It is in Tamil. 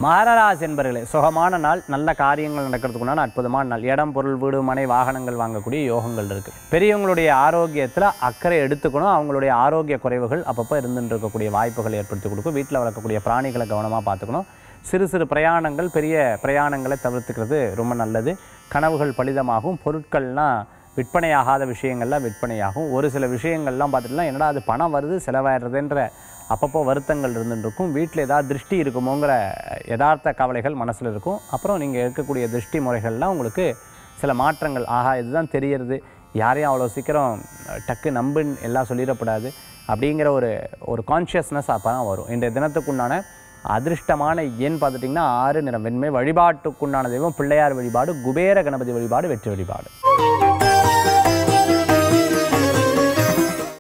மகராஜ் என்பர்களே சுகமான நாள் நல்ல காரியங்கள் நடக்கிறதுக்குண்டான அற்புதமான நாள் இடம் பொருள் வீடு மனை வாகனங்கள் வாங்கக்கூடிய யோகங்கள் இருக்குது பெரியவங்களுடைய ஆரோக்கியத்தில் அக்கறை எடுத்துக்கணும் அவங்களுடைய ஆரோக்கிய குறைவுகள் அப்பப்போ இருந்துட்டு இருக்கக்கூடிய வாய்ப்புகள் ஏற்படுத்தி கொடுக்கும் வீட்டில் வளர்க்கக்கூடிய பிராணிகளை கவனமாக பார்த்துக்கணும் சிறு சிறு பிரயாணங்கள் பெரிய பிரயாணங்களை தவிர்த்துக்கிறது ரொம்ப நல்லது கனவுகள் பலிதமாகும் பொருட்கள்லாம் விற்பனையாகாத விஷயங்கள்லாம் விற்பனையாகும் ஒரு சில விஷயங்கள்லாம் பார்த்துட்டுலாம் என்னடா அது பணம் வருது செலவாயிடுறதுன்ற அப்பப்போ வருத்தங்கள் இருந்துட்டு இருக்கும் வீட்டில் ஏதாவது திருஷ்டி இருக்குமோங்கிற யதார்த்த கவலைகள் மனசில் இருக்கும் அப்புறம் நீங்கள் இருக்கக்கூடிய திருஷ்டி முறைகள்லாம் உங்களுக்கு சில மாற்றங்கள் ஆஹா இதுதான் தெரியறது யாரையும் அவ்வளோ சீக்கிரம் டக்கு நம்புன்னு எல்லாம் சொல்லிடக்கூடாது அப்படிங்கிற ஒரு ஒரு கான்ஷியஸ்னஸ் அப்போ தான் வரும் இன்றைய தினத்துக்குண்டான அதிர்ஷ்டமான எண் பார்த்துட்டிங்கன்னா ஆறு நிறம் வெண்மை வழிபாட்டுக்குண்டான தெய்வம் பிள்ளையார் வழிபாடு குபேர கணபதி வழிபாடு வெற்றி வழிபாடு